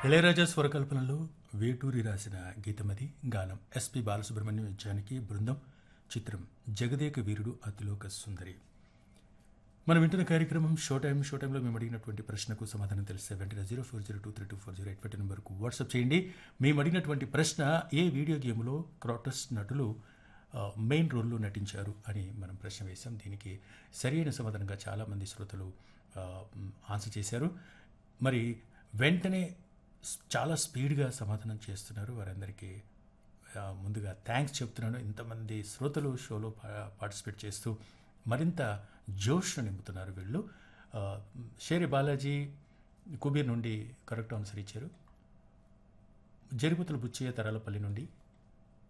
ఇళయరాజా స్వరకల్పనలో వేటూరి రాసిన గీతమది గానం ఎస్పి బాలసుబ్రహ్మణ్యం జానకి బృందం చిత్రం జగదేక వీరుడు అతిలోక సుందరి మనం వింటున్న కార్యక్రమం షో టైం షో టైంలో మేము అడిగినటువంటి ప్రశ్నకు సమాధానం తెలిస్తే వెంటనే zero four zero two three two four zero eight five నెంబర్కు వాట్సాప్ చేయండి మేము అడిగినటువంటి ప్రశ్న ఏ వీడియో గేమ్లో క్రాటస్ నటులు ఆ, మెయిన్ రోల్లో నటించారు అని మనం ప్రశ్న వేశాం దీనికి సరైన సమాధానంగా చాలామంది శ్రోతలు ఆ, మ్, ఆన్సర్ చేశారు మరి వెంటనే స్- చాలా స్పీడ్గా సమాధానం చేస్తున్నారు వారందరికీ ఆ, ముందుగా థ్యాంక్స్ చెప్తున్నాను ఇంతమంది శ్రోతలు షోలో పా- పార్టిసిపేట్ చేస్తూ మరింత జోష్ను నింపుతున్నారు వీళ్ళు ఆ, షేరి బాలాజీ కుబీర్ నుండి కరెక్ట్ ఆన్సర్ ఇచ్చారు జరిపుతుల బుచ్చయ్య తరాలపల్లి నుండి